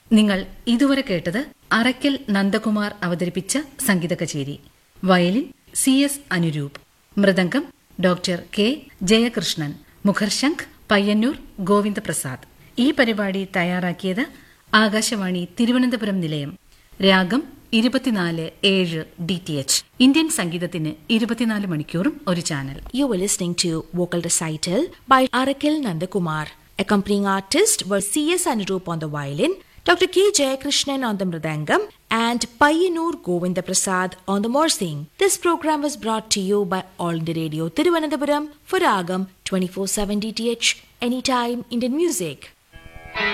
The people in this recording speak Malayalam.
നിങ്ങൾ ഇതുവരെ കേട്ടത് അറയ്ക്കൽ നന്ദകുമാർ അവതരിപ്പിച്ച സംഗീത കച്ചേരി violin C S Anuroop mridangam doctor K Jayakrishnan മുഖർശംഖ് പയ്യന്നൂർ ഗോവിന്ദപ്രസാദ് ഈ പരിപാടി തയ്യാറാക്കിയത് ആകാശവാണി തിരുവനന്തപുരം നിലയം രാഗം ഇരുപത്തിനാല് ഏഴ് ഡി ടി എച്ച് ഇന്ത്യൻ സംഗീതത്തിന് ഇരുപത്തിനാല് മണിക്കൂറും ഒരു channel You were listening to vocal recital by Arakil Nandakumar. Accompanying artists were C.S. Anurup on the violin, Dr. K. Jayakrishnan on the mridangam, and Payyanur Govinda Prasad on the morsing. This program was brought to you by All India Radio Tiruvananthapuram for Ragam 24/7 DTH Anytime Indian Music.